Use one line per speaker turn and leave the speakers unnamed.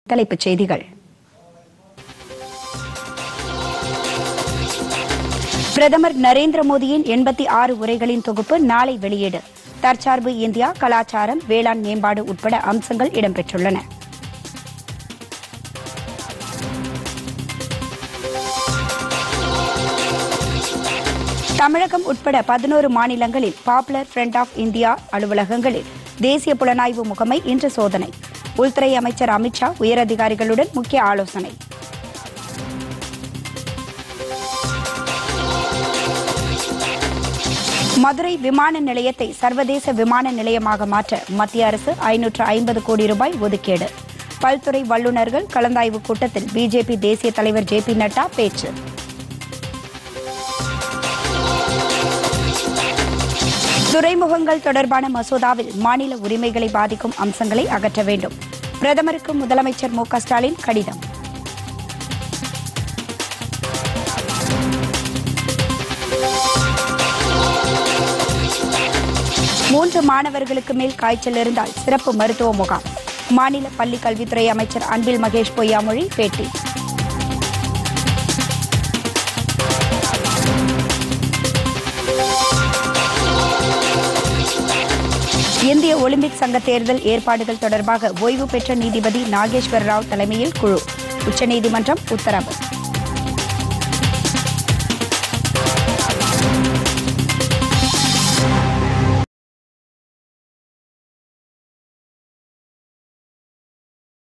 தலைப்புச் செய்திகள் பிரதமர் நரேந்திர மோடியின் எண்பத்தி ஆறு உரைகளின் தொகுப்பு நாளை வெளியீடு தற்சார்பு இந்தியா கலாச்சாரம் வேளாண் மேம்பாடு உட்பட அம்சங்கள் இடம்பெற்றுள்ளன தமிழகம் உட்பட பதினோரு மாநிலங்களில் பாப்புலர் ஃப்ரண்ட் ஆஃப் இந்தியா அலுவலகங்களில் தேசிய புலனாய்வு முகமை இன்று சோதனை உள்துறை அமைச்சர் அமித்ஷா உயரதிகாரிகளுடன் முக்கிய ஆலோசனை மதுரை விமான நிலையத்தை சர்வதேச விமான நிலையமாக மாற்ற மத்திய அரசு ஐநூற்று ஐம்பது கோடி ரூபாய் ஒதுக்கீடு பல்துறை வல்லுநர்கள் கலந்தாய்வு கூட்டத்தில் பிஜேபி தேசிய தலைவர் ஜே பி நட்டா பேச்சு துறைமுகங்கள் தொடர்பான மசோதாவில் மாநில உரிமைகளை பாதிக்கும் அம்சங்களை அகற்ற வேண்டும் பிரதமருக்கு முதலமைச்சர் மு க ஸ்டாலின் கடிதம் மூன்று மாணவர்களுக்கு மேல் காய்ச்சல் இருந்தால் சிறப்பு மருத்துவ முகாம் மாநில பள்ளிக் கல்வித்துறை அமைச்சர் அன்பில் மகேஷ் பொய்யாமொழி பேட்டி இந்திய ஒலிம்பிக் சங்க தேர்தல் ஏற்பாடுகள் தொடர்பாக ஓய்வு பெற்ற நீதிபதி நாகேஸ்வர் ராவ் தலைமையில் குழு உச்சநீதிமன்றம் உத்தரவு